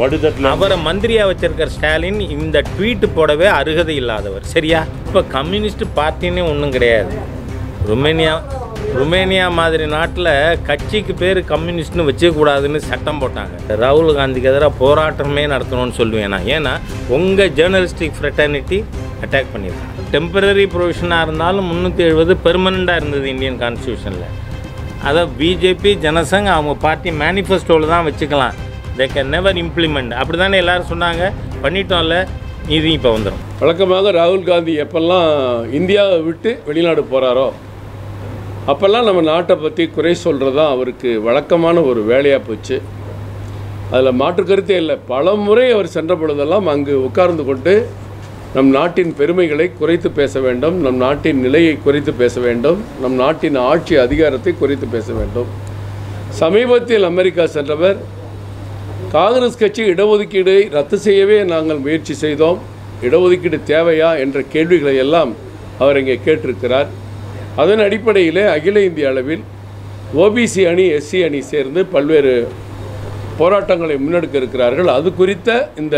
படுதட்டில் அவரை மந்திரியா வச்சிருக்கிற ஸ்டாலின் இந்த ட்வீட் போடவே அருகதை இல்லாதவர் சரியா இப்போ கம்யூனிஸ்ட் பார்ட்டின்னு ஒன்றும் கிடையாது ருமேனியா ருமேனியா மாதிரி நாட்டில் கட்சிக்கு பேர் கம்யூனிஸ்ட்னு வச்சுக்கூடாதுன்னு சட்டம் போட்டாங்க ராகுல் காந்திக்கு எதிராக போராட்டமே நடத்தணும்னு சொல்லுவேன் நான் ஏன்னா உங்கள் ஜேர்னலிஸ்டிக் ஃப்ரெட்டர்னிட்டி அட்டாக் பண்ணியிருக்காங்க டெம்பரரி ப்ரொவிஷனாக இருந்தாலும் முந்நூற்றி எழுபது பெர்மனண்ட்டாக இருந்தது இந்தியன் கான்ஸ்டியூஷனில் அதை பிஜேபி ஜனசங் அவங்க பார்ட்டி மேனிஃபெஸ்டோவில் தான் வச்சுக்கலாம் தே கேன் நெவர் இம்ப்ளிமெண்ட் அப்படி தானே எல்லாரும் சொன்னாங்க பண்ணிட்டோம்ல இது இப்போ வந்துடும் வழக்கமாக ராகுல் காந்தி எப்பெல்லாம் இந்தியாவை விட்டு வெளிநாடு போகிறாரோ அப்போல்லாம் நம்ம நாட்டை பற்றி குறை சொல்கிறது தான் அவருக்கு வழக்கமான ஒரு வேலையாக போச்சு அதில் மாற்று கருத்தே இல்லை பல முறை அவர் சென்ற பொழுதெல்லாம் அங்கு உட்கார்ந்து கொண்டு நம் நாட்டின் பெருமைகளை குறைத்து பேச வேண்டும் நம் நாட்டின் நிலையை குறைத்து பேச வேண்டும் நம் நாட்டின் ஆட்சி அதிகாரத்தை குறைத்து பேச வேண்டும் சமீபத்தில் அமெரிக்கா சென்றவர் காங்கிரஸ் கட்சி இடஒதுக்கீடை ரத்து செய்யவே நாங்கள் முயற்சி செய்தோம் இடஒதுக்கீடு தேவையா என்ற கேள்விகளை எல்லாம் அவர் இங்கே கேட்டிருக்கிறார் அதன் அடிப்படையிலே அகில இந்திய அளவில் ஓபிசி அணி எஸ்சி அணி சேர்ந்து பல்வேறு போராட்டங்களை முன்னெடுக்க இருக்கிறார்கள் அது குறித்த இந்த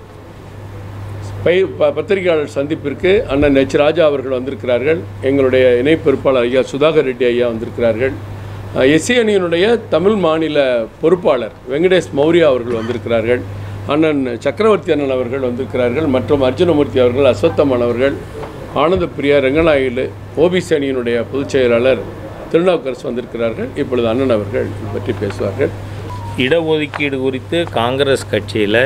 பை ப- பத்திரிகையாளர் சந்திப்பிற்கு அண்ணன் எச் ராஜா அவர்கள் வந்திருக்கிறார்கள் எங்களுடைய இணை பொறுப்பாளர் ஐயா சுதாகர் ரெட்டி ஐயா வந்திருக்கிறார்கள் எஸ்சி அணியினுடைய தமிழ் மாநில பொறுப்பாளர் வெங்கடேஷ் மௌரியா அவர்கள் வந்திருக்கிறார்கள் அண்ணன் சக்கரவர்த்தி அண்ணன் அவர்கள் வந்திருக்கிறார்கள் மற்றும் அர்ஜுனமூர்த்தி அவர்கள் அஸ்வத்தம்மன் அவர்கள் ஆனந்த பிரியா ரங்கநாயகில் ஓபிசி அணியினுடைய பொதுச் செயலாளர் திருநாவுக்கரசு வந்திருக்கிறார்கள் இப்பொழுது அண்ணன் அவர்கள் இது பற்றி பேசுவார்கள் இடஒதுக்கீடு குறித்து காங்கிரஸ் கட்சியில்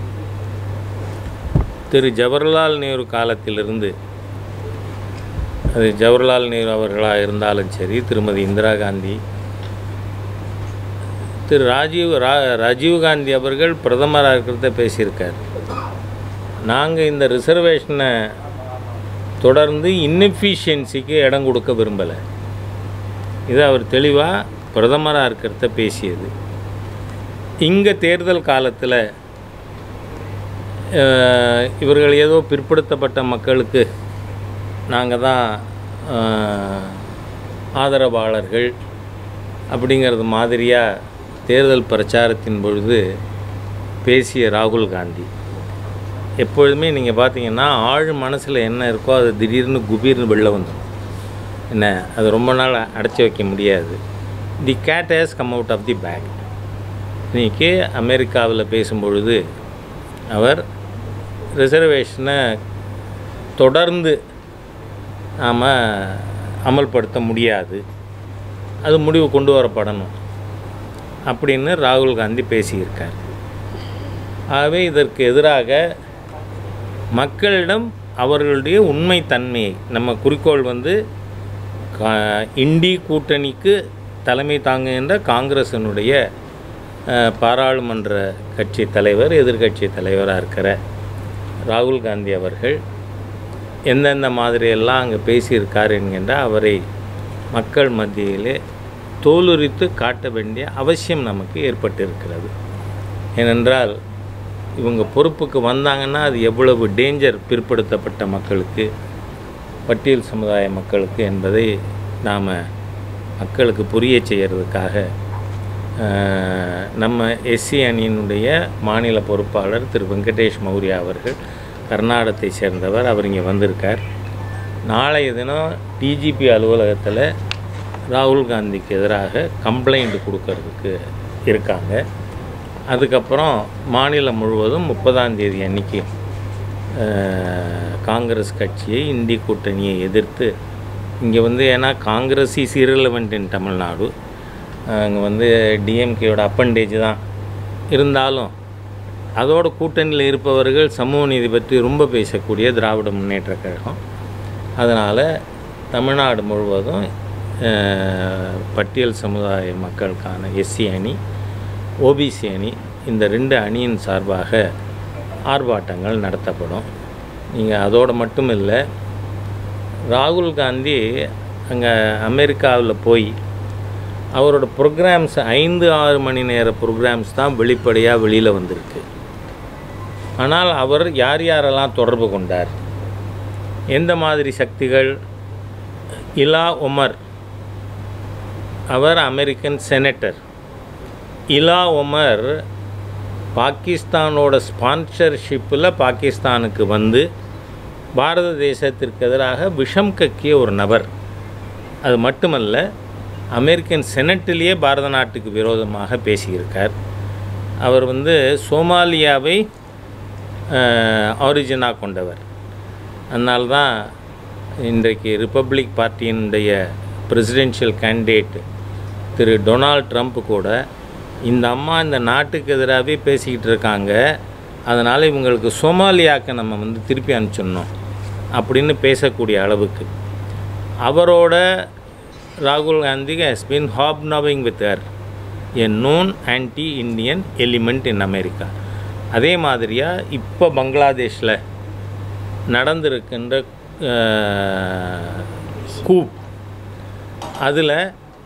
திரு ஜவஹர்லால் நேரு காலத்திலிருந்து அது ஜவஹர்லால் நேரு அவர்களாக இருந்தாலும் சரி திருமதி இந்திரா காந்தி திரு ராஜீவ் ரா ராஜீவ் காந்தி அவர்கள் பிரதமராக இருக்கிறத பேசியிருக்கார் நாங்கள் இந்த ரிசர்வேஷனை தொடர்ந்து இன்எஃபிஷியன்சிக்கு இடம் கொடுக்க விரும்பலை இது அவர் தெளிவாக பிரதமராக இருக்கிறத பேசியது இங்கே தேர்தல் காலத்தில் இவர்கள் ஏதோ பிற்படுத்தப்பட்ட மக்களுக்கு நாங்கள் தான் அஹ், ஆதரவாளர்கள் அப்படிங்கிறது மாதிரியாக தேர்தல் பிரச்சாரத்தின் பொழுது பேசிய ராகுல் காந்தி எப்பொழுதுமே நீங்கள் பார்த்தீங்கன்னா ஆழ் மனசில் என்ன இருக்கோ அது திடீர்னு குபீர்னு வெளில வந்துடும் என்ன அது ரொம்ப நாள் அடைச்சி வைக்க முடியாது the cat has come out of the bag இன்றைக்கி அமெரிக்காவில் பேசும்பொழுது அவர் ரிசர்வேஷனை தொடர்ந்து நாம் அமல்படுத்த முடியாது அது முடிவு கொண்டு வரப்படணும் அப்படின்னு ராகுல் காந்தி பேசியிருக்கார் ஆகவே இதற்கு எதிராக மக்களிடம் அவர்களுடைய உண்மை தன்மையை நம்ம குறிக்கோள் வந்து கா- இண்டி கூட்டணிக்கு தலைமை தாங்குகின்ற காங்கிரசினுடைய அஹ், பாராளுமன்ற கட்சி தலைவர் எதிர்க்கட்சி தலைவராக இருக்கிற ராகுல் காந்தி அவர்கள் எந்தெந்த மாதிரியெல்லாம் அங்கே பேசியிருக்கார் என்கின்ற அவரை மக்கள் மத்தியிலே தோலுரித்து காட்ட வேண்டிய அவசியம் நமக்கு ஏற்பட்டிருக்கிறது ஏனென்றால் இவங்க பொறுப்புக்கு வந்தாங்கன்னா அது எவ்வளவு டேஞ்சர் பிற்படுத்தப்பட்ட மக்களுக்கு பட்டியல் சமுதாய மக்களுக்கு என்பதை நாம் மக்களுக்கு புரிய செய்கிறதுக்காக அஹ், நம்ம எஸ்சி அணியினுடைய மாநில பொறுப்பாளர் திரு வெங்கடேஷ் மௌரியா அவர்கள் கர்நாடகத்தை சேர்ந்தவர் அவர் இங்கே வந்திருக்கார் நாளைய தினம் டிஜிபி அலுவலகத்தில் ராகுல் காந்திக்கு எதிராக கம்ப்ளைண்ட் கொடுக்கறதுக்கு இருக்காங்க அதுக்கப்புறம் மாநிலம் முழுவதும் முப்பதாம் தேதி அன்னைக்கு அஹ், காங்கிரஸ் கட்சியை இந்தி கூட்டணியை எதிர்த்து இங்கே வந்து ஏன்னா Congress is irrelevant in Tamil Nadu அங்கே வந்து டிஎம்கேயோட அப்பண்டேஜ் தான் இருந்தாலும் அதோட கூட்டணியில் இருப்பவர்கள் சமூக நீதி பற்றி ரொம்ப பேசக்கூடிய திராவிட முன்னேற்றக் கழகம் அதனால் தமிழ்நாடு முழுவதும் அஹ், பட்டியல் சமுதாய மக்களுக்கான எஸ்சி அணி ஓபிசி அணி இந்த ரெண்டு அணியின் சார்பாக ஆர்ப்பாட்டங்கள் நடத்தப்படும் நீங்கள் அதோடு மட்டும் இல்லை ராகுல் காந்தி அங்கே அமெரிக்காவில் போய் அவரோட ப்ரோக்ராம்ஸ் ஐந்து ஆறு மணி நேர ப்ரோக்ராம்ஸ் தான் வெளிப்படையாக வெளியில் வந்திருக்கு ஆனால் அவர் யார் யாரெல்லாம் தொடர்பு கொண்டார் எந்த மாதிரி சக்திகள் இலா உமர் அவர் அமெரிக்கன் செனட்டர் இலா உமர் பாகிஸ்தானோட ஸ்பான்சர்ஷிப்பில் பாகிஸ்தானுக்கு வந்து பாரத தேசத்திற்கு எதிராக விஷம் கக்கிய ஒரு நபர் அது மட்டுமல்ல அமெரிக்கன் செனட்டிலேயே பாரத நாட்டுக்கு விரோதமாக பேசியிருக்கார் அவர் வந்து சோமாலியாவை ஆரிஜினாக கொண்டவர் அதனால்தான் இன்றைக்கு ரிப்பப்ளிக் பார்ட்டியினுடைய presidential candidate Thiru Donald Trump கூட இந்த அம்மா இந்த நாட்டுக்கு எதிராகவே பேசிக்கிட்டு இருக்காங்க அதனால் இவங்களுக்கு சோமாலியாவுக்கு நம்ம வந்து திருப்பி அனுப்பிச்சிடணும் அப்படின்னு பேசக்கூடிய அளவுக்கு அவரோட ராகுல் Gandhi has been hop நவிங் with her a known anti Indian element in America அதே மாதிரியாக இப்போ பங்களாதேஷில் நடந்திருக்கின்ற கூப் அதில்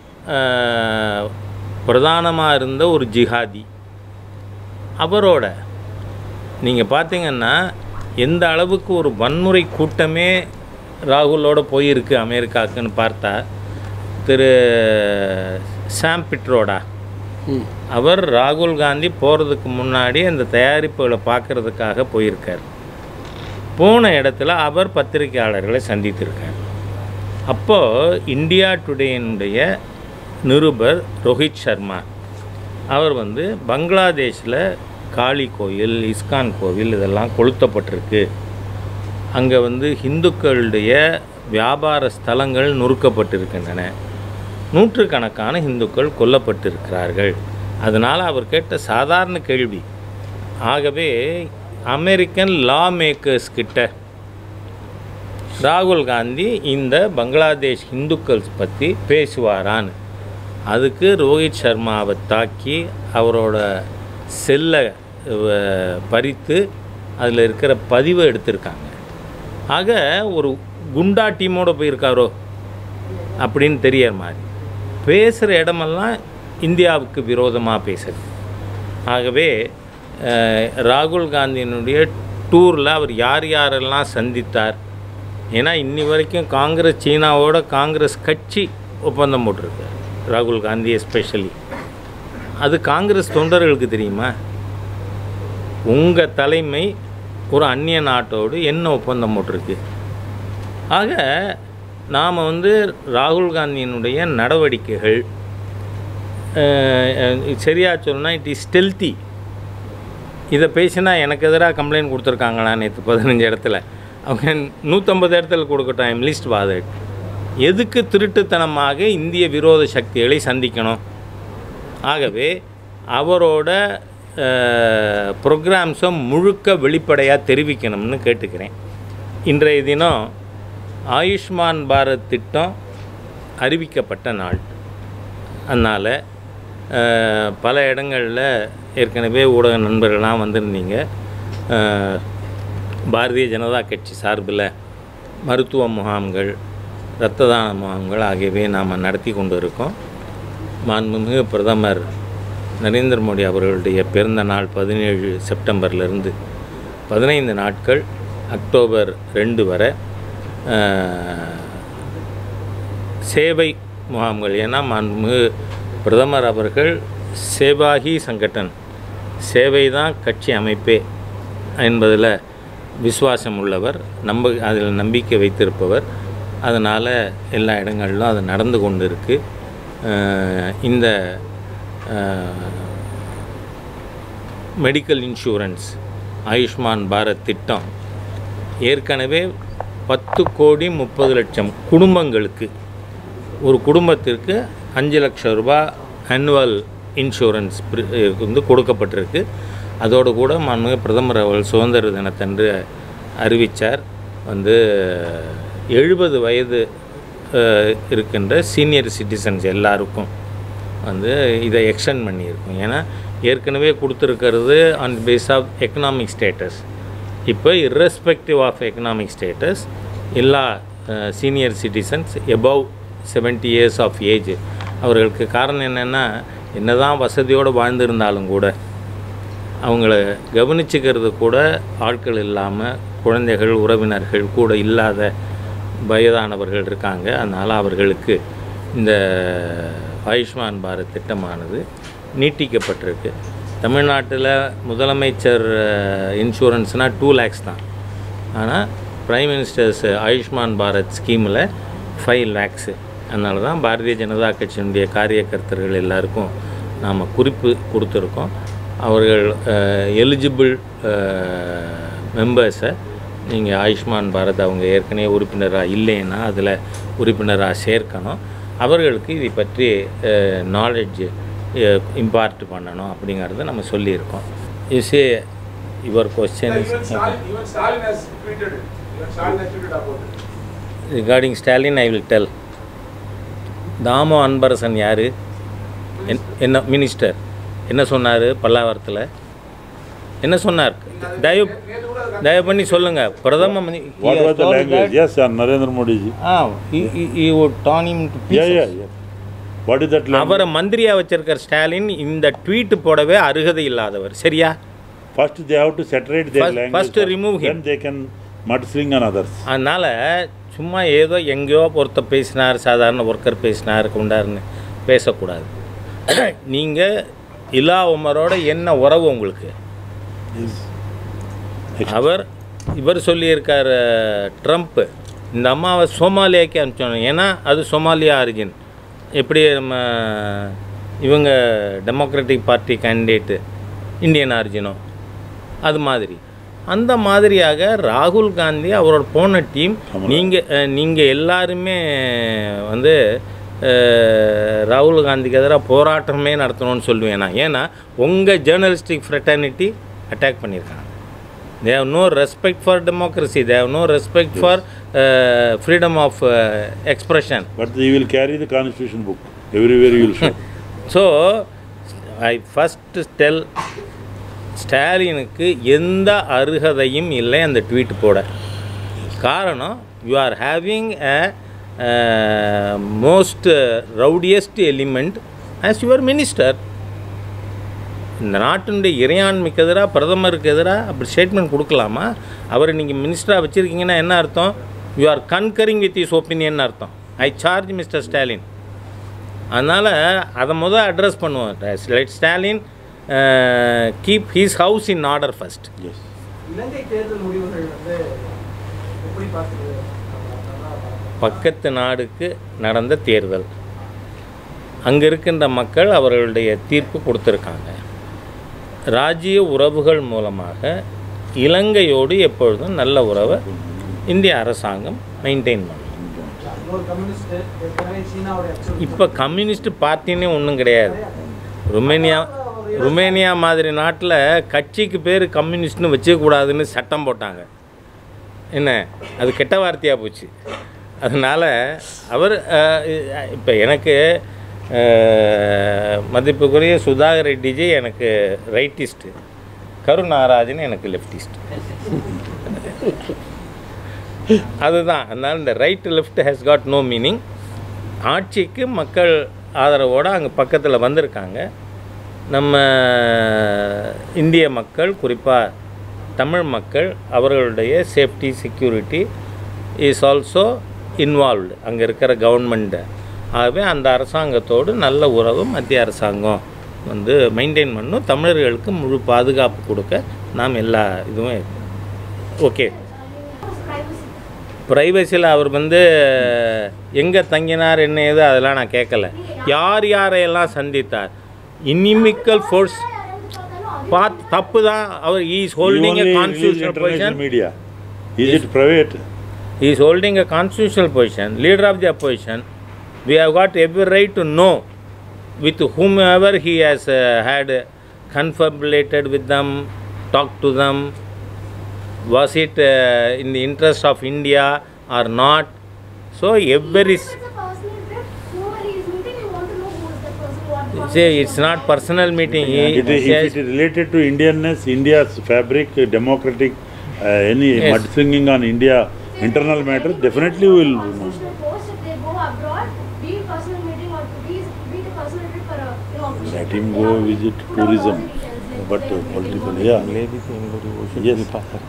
பிரதானமாக இருந்த ஒரு ஜிஹாதி அவரோட நீங்கள் பார்த்தீங்கன்னா எந்த அளவுக்கு ஒரு வன்முறை கூட்டமே ராகுலோட போயிருக்கு அமெரிக்காவுக்குன்னு பார்த்தா திரு சாம் பிட்ரோடா ம் அவர் ராகுல் காந்தி போகிறதுக்கு முன்னாடி அந்த தயாரிப்புகளை பார்க்கறதுக்காக போயிருக்கார் போன இடத்துல அவர் பத்திரிகையாளர்களை சந்தித்திருக்கார் அப்போது இந்தியா டுடேனுடைய நிருபர் ரோஹித் சர்மா அவர் வந்து பங்களாதேஷில் காளி கோயில் இஸ்கான் கோவில் இதெல்லாம் கொளுத்தப்பட்டிருக்கு அங்கே வந்து இந்துக்களுடைய வியாபார ஸ்தலங்கள் நொறுக்கப்பட்டிருக்கின்றன நூற்றுக்கணக்கான இந்துக்கள் கொல்லப்பட்டிருக்கிறார்கள் அதனால் அவர் கேட்ட சாதாரண கேள்வி ஆகவே அமெரிக்கன் லா மேக்கர்ஸ் கிட்ட ராகுல் காந்தி இந்த பங்களாதேஷ் இந்துக்கள் பற்றி பேசுவாரான்னு அதுக்கு ரோஹித் சர்மாவை தாக்கி அவரோட செல்லை அஹ், பறித்து அதில் இருக்கிற பதிவை எடுத்திருக்காங்க ஆக ஒரு குண்டா டீமோட போயிருக்காரோ அப்படின்னு தெரியற மாதிரி பேசுகிற இடமெல்லாம் இந்தியாவுக்கு விரோதமாக பேசுறது ஆகவே அஹ், ராகுல் காந்தியினுடைய டூரில் அவர் யார் யாரெல்லாம் சந்தித்தார் ஏன்னா இன்னி வரைக்கும் காங்கிரஸ் சீனாவோட காங்கிரஸ் கட்சி ஒப்பந்தம் போட்டிருக்கு ராகுல் காந்தி எஸ்பெஷலி அது காங்கிரஸ் தொண்டர்களுக்கு தெரியுமா உங்கள் தலைமை ஒரு அந்நிய நாட்டோடு என்ன ஒப்பந்தம் போட்டிருக்கு ஆக நாம் வந்து ராகுல் காந்தியினுடைய நடவடிக்கைகள் சரியாக சொல்லணும்னா இட் இஸ் ஸ்டெல்த்தி இதை பேசினா எனக்கு எதிராக கம்ப்ளைண்ட் கொடுத்துருக்காங்களா நேற்று பதினஞ்சு இடத்துல அவங்க நூற்றம்பது இடத்துல கொடுக்கட்டும் ஐம் லிஸ்ட் வாதட் எதுக்கு திருட்டுத்தனமாக இந்திய விரோத சக்திகளை சந்திக்கணும் ஆகவே அவரோட ப்ரோக்ராம்ஸை முழுக்க வெளிப்படையாக தெரிவிக்கணும்னு கேட்டுக்கிறேன் இன்றைய தினம் ஆயுஷ்மான் பாரத் திட்டம் அறிவிக்கப்பட்ட நாள் அதனால் பல இடங்களில் ஏற்கனவே ஊடக நண்பர்கள்லாம் வந்திருந்தீங்க அஹ், பாரதிய ஜனதா கட்சி சார்பில் மருத்துவ முகாம்கள் இரத்த தான முகாம்கள் ஆகியவை நாம் நடத்தி கொண்டு இருக்கோம் மாண்புமிகு பிரதமர் நரேந்திர மோடி அவர்களுடைய பிறந்த நாள் பதினேழு செப்டம்பர்லேருந்து பதினைந்து நாட்கள் அக்டோபர் ரெண்டு வரை அஹ், சேவை முகாம்கள் ஏன்னா மாண்புமிகு பிரதமர் அவர்கள் சேவாகி சங்கட்டன் சேவை தான் கட்சி அமைப்பே என்பதில் விசுவாசம் உள்ளவர் நம்ப அதில் நம்பிக்கை வைத்திருப்பவர் அதனால் எல்லா இடங்களிலும் அது நடந்து கொண்டு இருக்கு அஹ் இந்த மெடிக்கல் இன்சூரன்ஸ் ஆயுஷ்மான் பாரத் திட்டம் ஏற்கனவே பத்து கோடி முப்பது லட்சம் குடும்பங்களுக்கு ஒரு குடும்பத்திற்கு அஞ்சு லட்சம் ரூபாய் ஆனுவல் இன்சூரன்ஸ் வந்து கொடுக்கப்பட்டிருக்கு அதோடு கூட மாண்புமிகு பிரதமர் அவர்கள் சுதந்திர தினத்தன்று அறிவித்தார் வந்து எழுபது வயது அஹ், இருக்கின்ற சீனியர் சிட்டிசன்ஸ் எல்லாருக்கும் வந்து இதை எக்ஸ்டெண்ட் பண்ணியிருக்கோம் ஏன்னா ஏற்கனவே கொடுத்துருக்கிறது on base of economic status இப்போ irrespective ஆஃப் எக்கனாமிக் ஸ்டேட்டஸ் எல்லா senior citizens above 70 years of age அவர்களுக்கு காரணம் என்னென்னா என்னதான் வசதியோடு வாழ்ந்திருந்தாலும் கூட அவங்கள கவனிச்சுக்கிறது கூட ஆட்கள் இல்லாமல் குழந்தைகள் உறவினர்கள் கூட இல்லாத வயதானவர்கள் இருக்காங்க அதனால் அவர்களுக்கு இந்த ஆயுஷ்மான் பாரத் திட்டமானது நீட்டிக்கப்பட்டிருக்கு தமிழ்நாட்டில் முதலமைச்சர் இன்சூரன்ஸ்னால் டூ லேக்ஸ் தான் ஆனால் பிரைம் மினிஸ்டர்ஸ் ஆயுஷ்மான் பாரத் ஸ்கீமில் ஃபைவ் லேக்ஸு அதனால தான் பாரதிய ஜனதா கட்சியினுடைய காரியகர்த்தர்கள் எல்லாருக்கும் நாம் குறிப்பு கொடுத்துருக்கோம் அவர்கள் எலிஜிபிள் மெம்பர்ஸை நீங்கள் ஆயுஷ்மான் பாரத் அவங்க ஏற்கனவே உறுப்பினராக இல்லைன்னா அதில் உறுப்பினராக சேர்க்கணும் அவர்களுக்கு இதை பற்றி நாலேஜ் இம்பார்ட் பண்ணணும் அப்படிங்கிறத நம்ம சொல்லியிருக்கோம் is a your question Even Stalin, even Stalin has tweeted it. Even Stalin has tweeted about it. Regarding Stalin I will tell Thamo Anbarasan யார் என்ன மினிஸ்டர் என்ன சொன்னார் பல்லாவரத்தில் என்ன சொன்னார் தயவு தயவு பண்ணி சொல்லுங்கள் பிரதம மந்திரி What was the language? Yes, sir, Narendra Modi ji. Ah டானிம் Yeah, yeah, yeah. What is that language? அவரை மந்திரியா வச்சிருக்கிற ஸ்டாலின் இந்த ட்வீட் போடவே அருகதை இல்லாதவர் சரியா First, they have to saturate their First- language. first sir. remove him. Then they can mudsling on others. அதனால் சும்மா ஏதோ எங்கேயோ ஒருத்தர் பேசினார் சாதாரண ஒர்க்கர் பேசினார் கொண்டாருன்னு பேசக்கூடாது நீங்கள் இலா உமரோட என்ன உறவு உங்களுக்கு அவர் இவர் சொல்லியிருக்கார் ட்ரம்ப்பு இந்த அம்மாவை சோமாலியாக்கே அனுப்பிச்சோம் ஏன்னா அது சோமாலியா ஆரிஜின் எப்படி நம்ம இவங்க டெமோக்ராட்டிக் பார்ட்டி கேண்டிடேட்டு இந்தியன் ஆரிஜினோ அது மாதிரி அந்த மாதிரியாக ராகுல் காந்தி அவரோட போன டீம் நீங்கள் நீங்கள் எல்லாருமே வந்து அஹ், ராகுல் காந்திக்கு எதிராக போராட்டமே நடத்தணும்னு சொல்லுவேன் நான் ஏன்னா உங்கள் ஜேர்னலிஸ்டிக் ஃப்ரெட்டர்னிட்டி அட்டாக் பண்ணியிருக்காங்க they have no respect for democracy they have no respect for uh, freedom of uh, expression But they will carry the constitution book. Everywhere you will show. So I first tell ஸ்டாலினுக்கு எந்த அருகதையும் இல்லை அந்த tweet போட காரணம் you are having a most rowdiest element as your minister இந்த நாட்டினுடைய இறையாண்மைக்கு எதிராக பிரதமருக்கு எதிராக அப்படி ஸ்டேட்மெண்ட் கொடுக்கலாமா அவரை நீங்கள் மினிஸ்டராக வச்சுருக்கீங்கன்னா என்ன அர்த்தம் you are concurring with is opinion அர்த்தம் ஐ சார்ஜ் மிஸ்டர் ஸ்டாலின் அதனால் அதை முதல் அட்ரஸ் பண்ணுவோம் let Stalin keep his house in order first yes. Ilangai தேர்தல் முடிவுகள் வந்து எப்படி பார்க்குறது பக்கத்து நாடுக்கு நடந்த தேர்தல் அங்கே இருக்கின்ற மக்கள் அவர்களுடைய தீர்ப்பு கொடுத்துருக்காங்க ராஜ்ய உறவுகள் மூலமாக இலங்கையோடு எப்பொழுதும் நல்ல உறவை இந்திய அரசாங்கம் மெயின்டைன் பண்ணும் ஒரு கம்யூனிஸ்ட் ஏற்கனவே சீனாவுடைய அச்சுறுத்தல் இப்போ கம்யூனிஸ்ட் பார்ட்டினே ஒன்றும் கிடையாது ருமேனியா ருமேனியா மாதிரி நாட்டில் கட்சிக்கு பேர் கம்யூனிஸ்ட்னு வச்சுக்கூடாதுன்னு சட்டம் போட்டாங்க என்ன அது கெட்ட வார்த்தையாக போச்சு அதனால் அவர் இப்போ எனக்கு அஹ், மதிப்புக்குரிய சுதாகர் ரெட்டிஜி எனக்கு ரைட்டிஸ்ட்டு கருணாராஜன் எனக்கு லெஃப்டிஸ்ட் அதுதான் அதனால் இந்த right left has got no meaning ஆட்சிக்கு மக்கள் ஆதரவோடு அங்கே பக்கத்தில் வந்திருக்காங்க நம்ம இந்திய மக்கள் குறிப்பாக தமிழ் மக்கள் அவர்களுடைய safety security is also involved அங்கே இருக்கிற கவர்மெண்ட்டு ஆகவே அந்த அரசாங்கத்தோடு நல்ல உறவு மத்திய அரசாங்கம் வந்து மெயின்டைன் பண்ணும் தமிழர்களுக்கு முழு பாதுகாப்பு கொடுக்க நாம் எல்லா இதுவும் ஓகே ப்ரைவசியில் அவர் வந்து எங்கே தங்கினார் என்ன ஏது அதெல்லாம் நான் கேட்கல யார் யாரையெல்லாம் சந்தித்தார் இனிமிக்கல் ஃபோர்ஸ் பாத் தப்பு தான் அவர் is You holding only a use constitutional international position media. Is it private? Is holding a constitutional position leader of the opposition we have got every right to know with whom ever he has had confabulated with them talk to them was it uh, in the interest of India or not so every say it's not personal meeting he It, if says, it is related to Indianness, India's fabric, uh, democratic, uh, any Yes. mudslinging on India internal matters, definitely we will know. Let him go visit tourism, but uh, political, yeah. Yes.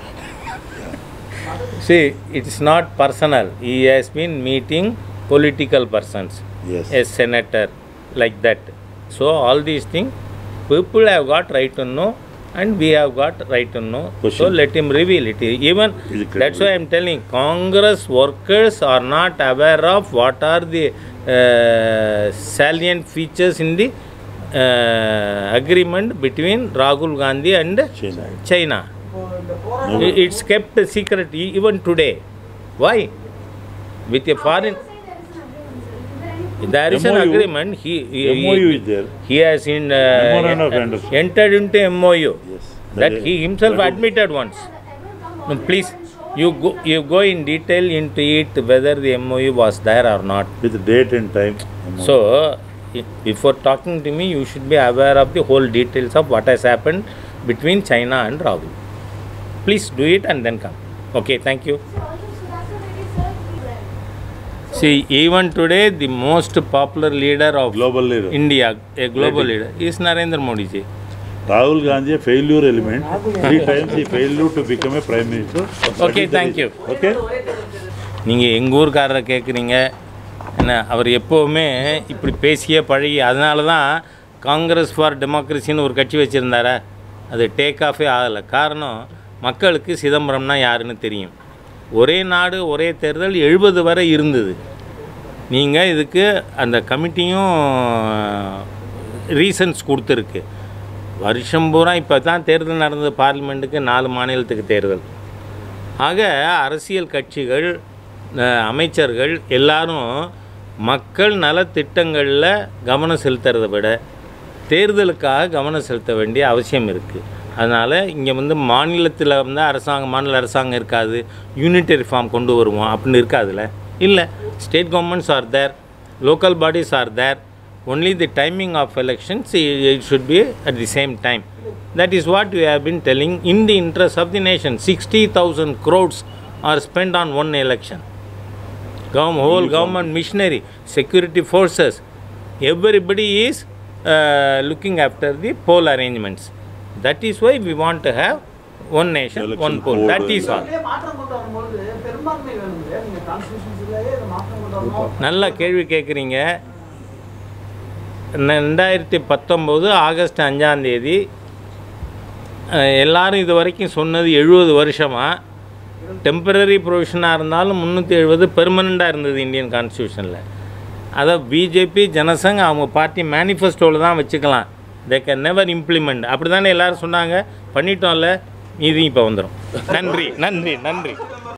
see it's not personal he has been meeting political persons Yes. a senator like that so all these things people have got right to know and we have got right to know so Question. let him reveal it even Is it that's why credible? i'm telling congress workers are not aware of what are the uh, salient features in the uh, agreement between rahul gandhi and China. china இப்போ இந்த போராட்டம் I- it's kept secret e- even today why with a foreign there is an MOU. agreement he, he, MOU is there. he has in uh, Memorandum of Understanding. entered into MOU Yes. that is- he himself that is- admitted once. No, please, you go you go in detail into it whether the MOU was there or not. With date and time. So, i- before talking to me, you should be aware of the whole details of what has happened between China and Rahul. Please do it and then come. Okay, thank you. See, even today, the most popular leader of Global leader. India, a global Leader. leader, is Narendra Modi ji. Rahul Gandhi, a failure element. Three times he failed to become a prime minister. That Okay, is the thank you. reason. Okay? நீங்கள் எங்கள் ஊர்க்காரரை கேட்குறீங்க என்ன அவர் எப்போவுமே இப்படி பேசியே பழகி அதனால தான் காங்கிரஸ் ஃபார் டெமோக்ரஸின்னு ஒரு கட்சி வச்சுருந்தாரா அது டேக் ஆஃபே ஆகலை காரணம் மக்களுக்கு சிதம்பரம்னா யாருன்னு தெரியும் ஒரே நாடு ஒரே தேர்தல் எழுபது வரை இருந்தது நீங்கள் இதுக்கு அந்த கமிட்டியும் ரீசன்ஸ் கொடுத்துருக்கு வருஷம் பூரா இப்போ தான் தேர்தல் நடந்தது பார்லிமெண்ட்டுக்கு நாலு மாநிலத்துக்கு தேர்தல் ஆக அரசியல் கட்சிகள் அஹ், அமைச்சர்கள் எல்லாரும் மக்கள் நலத்திட்டங்களில் கவனம் செலுத்துறதை விட தேர்தலுக்காக கவனம் செலுத்த வேண்டிய அவசியம் இருக்குது அதனால் இங்கே வந்து மாநிலத்தில் வந்து அரசாங்கம் மாநில அரசாங்கம் இருக்காது யூனிட்டரி ஃபார்ம் கொண்டு வருவோம் அப்படின்னு இருக்காதுல்ல இல்லை state governments are there local bodies are there only the timing of elections i- it should be at the same time that is what we have been telling in the interest of the nation 60000 crores are spent on one election Government, whole government machinery security forces everybody is uh, looking after the poll arrangements that is why we want to have one nation Election one poll that code. is all இதுலயே மாற்றம் கொண்டு வரும்போது பெரும்பான்மை வேணுங்க நீங்க கான்ஸ்டியூஷன்ஸ்லயே இதை மாற்றம் கொண்டு வரணும் நல்ல கேள்வி கேட்குறீங்க ரெண்டாயிரத்தி பத்தொம்போது ஆகஸ்ட் அஞ்சாந்தேதி எல்லாரும் இது வரைக்கும் சொன்னது எழுபது வருஷமாக டெம்பரரி ப்ரொவிஷனாக இருந்தாலும் முந்நூற்றி எழுபது பெர்மனண்ட்டாக இருந்தது இந்தியன் கான்ஸ்டியூஷனில் அதை பிஜேபி ஜனசங் அவங்க பார்ட்டி மேனிஃபெஸ்டோவில் தான் வச்சுக்கலாம் தே கேன் நெவர் இம்ப்ளிமெண்ட் அப்படி தானே எல்லோரும் சொன்னாங்க பண்ணிட்டோம்ல இது இப்போ வந்துடும் நன்றி நன்றி நன்றி